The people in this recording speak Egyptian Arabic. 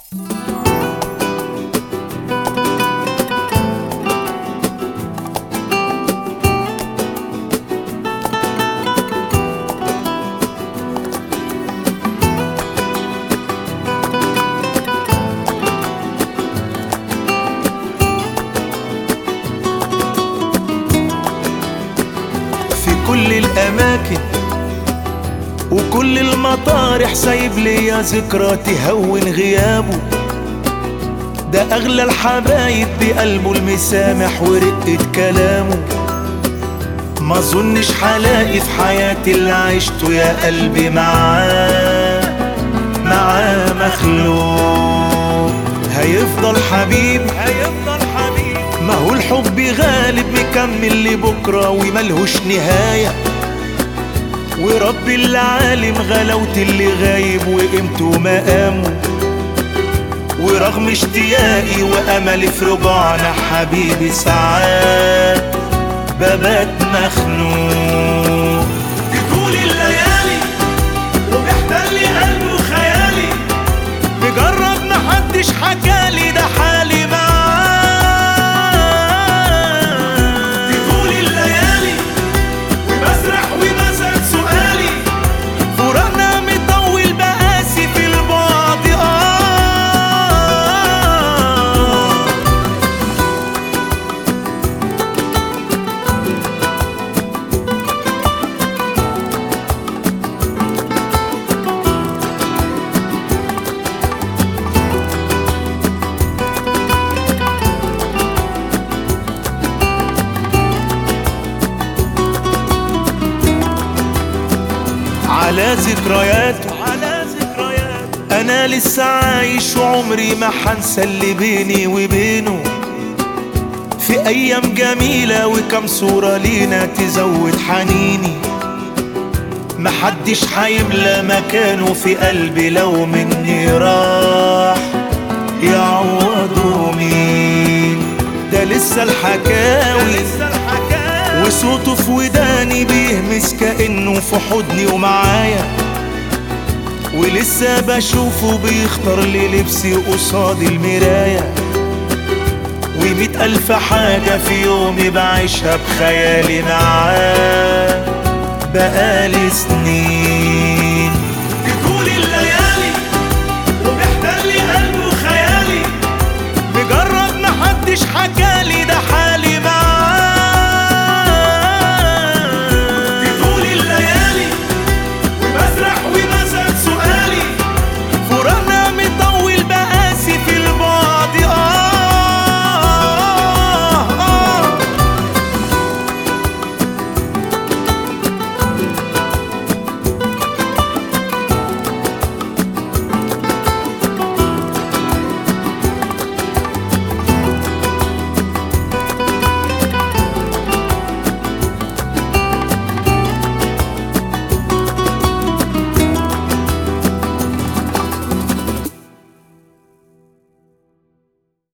في كل الأماكن وكل المطارح سايب ليا ذكرى تهون غيابه ده أغلى الحبايب بقلبه المسامح ورقة كلامه ما ظنش حلاقي في حياتي اللي عشته يا قلبي معاه معاه مخلوق هيفضل حبيب هيفضل حبيب ما هو الحب غالب مكمل لبكرة وملهوش نهاية ورب العالم غلاوة اللي غايب وقيمته مقامه ورغم اشتياقي واملي في رجوعنا حبيبي ساعات ببات مخنوق بطول الليالي وبيحتل قلبي وخيالي مجرد محدش حكالي ده حالي معاه بطول الليالي وبسرح وبسأل سؤالي فراقنا مطول بقاسي في البعد اه على ذكرياته على ذكرياته انا لسه عايش وعمري ما حنسى اللي بيني وبينه في ايام جميلة وكم صورة لينا تزود حنيني محدش حيملى مكانه في قلبي لو مني راح يعوضه مين ده لسه الحكاوي وصوته في وداني بيهمس كأنه في حضني ومعايا ولسه بشوفه بيختار لي لبسي قصاد المراية ومئة ألف حاجة في يومي بعيشها بخيالي معاه بقالي سنين